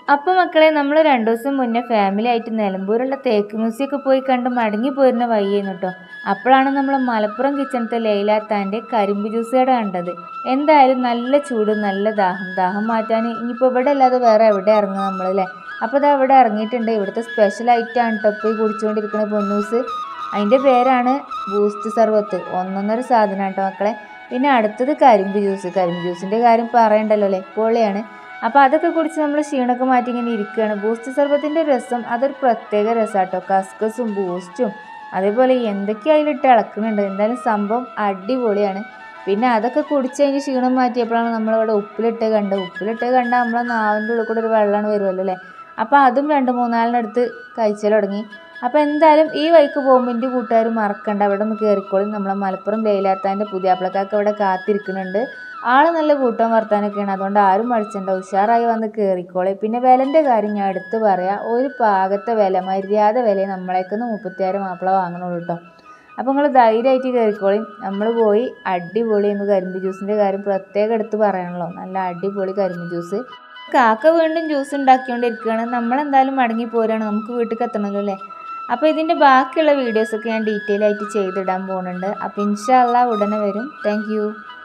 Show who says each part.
Speaker 1: അപ്പോൾ മക്കളെ നമ്മൾ രണ്ടു ദിവസം മുന്നേ ഫാമിലി ആയിട്ട് നിലമ്പൂരുള്ള തേക്ക് മ്യൂസിയൊക്കെ പോയി കണ്ട് മടങ്ങി പോരുന്ന വഴിയായിരുന്നു കേട്ടോ അപ്പോഴാണ് നമ്മൾ മലപ്പുറം കിച്ചണത്തെ ലൈലാത്താൻ്റെ കരിമ്പ് ജ്യൂസ് കട കണ്ടത് എന്തായാലും നല്ല ചൂട് നല്ല ദാഹം ദാഹം മാറ്റാൻ ഇനിയിപ്പോൾ ഇവിടെ അല്ലാതെ വേറെ എവിടെ ഇറങ്ങുക നമ്മളല്ലേ അപ്പോൾ ഇതാ ഇവിടെ ഇറങ്ങിയിട്ടുണ്ട് ഇവിടുത്തെ സ്പെഷ്യൽ ഐറ്റമാണ് കേട്ടോ പോയി കുടിച്ചുകൊണ്ടിരിക്കുന്ന പൊന്നൂസ് അതിൻ്റെ പേരാണ് ബൂസ്റ്റ് സർവത്ത് ഒന്നൊന്നര സാധനം കേട്ടോ മക്കളെ പിന്നെ അടുത്തത് കരിമ്പ് ജ്യൂസ് കരിമ്പ് ജ്യൂസിൻ്റെ കാര്യം പറയണ്ടല്ലോ അല്ലേ പൊളിയാണ് അപ്പോൾ അതൊക്കെ കുടിച്ച് നമ്മൾ ക്ഷീണമൊക്കെ മാറ്റി ഇങ്ങനെ ഇരിക്കുകയാണ് ബൂസ്റ്റ് സർബത്തിൻ്റെ രസം അതൊരു പ്രത്യേക രസമാട്ടോ കസ്കസും ബൂസ്റ്റും അതേപോലെ എന്തൊക്കെയോ അതിലിട്ട് ഇളക്കുന്നുണ്ട് എന്തായാലും സംഭവം അടിപൊളിയാണ് പിന്നെ അതൊക്കെ കുടിച്ച് കഴിഞ്ഞ് ക്ഷീണം മാറ്റിയപ്പോഴാണ് നമ്മളിവിടെ ഉപ്പിലിട്ട് കണ്ടത് ഉപ്പിലിട്ട് കണ്ടാൽ നമ്മളെ നാവിൻ്റെ ഉള്ളിൽ കൂടെ ഒരു വെള്ളമാണ് വരുമല്ലോ അല്ലേ അപ്പോൾ അതും രണ്ട് മൂന്നാലിനടുത്ത് കഴിച്ചാൽ തുടങ്ങി അപ്പോൾ എന്തായാലും ഈ വഴിക്ക് പോകുമ്പോൾ എൻ്റെ കൂട്ടുകാർ മറക്കണ്ട അവിടെ ഒന്ന് കയറിക്കോളും നമ്മളെ മലപ്പുറം ലൈലാത്താൻ്റെ പുതിയാപ്പിളക്കാർക്ക് അവിടെ കാത്തിരിക്കുന്നുണ്ട് ആൾ നല്ല കൂട്ടം വർത്താനൊക്കെയാണ് അതുകൊണ്ട് ആരും മടിച്ചണ്ട ഉഷാറായി വന്ന് കയറിക്കോളെ പിന്നെ വിലൻ്റെ കാര്യം ഞാൻ എടുത്ത് പറയാം ഒരു പാകത്തെ വില മര്യാദ വില നമ്മളേക്കൊന്ന് മുപ്പത്തിയാറ് മാപ്പിള വാങ്ങണുള്ളൂ കേട്ടോ അപ്പോൾ നിങ്ങൾ ധൈര്യമായിട്ട് കയറിക്കോളിയും നമ്മൾ പോയി അടിപൊളി എന്ന് കരിമ്പ് ജ്യൂസിൻ്റെ കാര്യം പ്രത്യേകം എടുത്ത് പറയണല്ലോ നല്ല അടിപൊളി കരിമ്പ് ജ്യൂസ് കാക്ക വീണ്ടും ജ്യൂസ് ഉണ്ടാക്കിക്കൊണ്ടിരിക്കുകയാണ് നമ്മളെന്തായാലും മടങ്ങി പോരാണ് നമുക്ക് വീട്ടിൽ എത്തണമല്ലോ അല്ലേ അപ്പോൾ ഇതിൻ്റെ ബാക്കിയുള്ള വീഡിയോസൊക്കെ ഞാൻ ഡീറ്റെയിൽ ആയിട്ട് ചെയ്തിടാൻ പോകുന്നുണ്ട് അപ്പോൾ ഇൻഷാല്ല ഉടനെ വരും താങ്ക്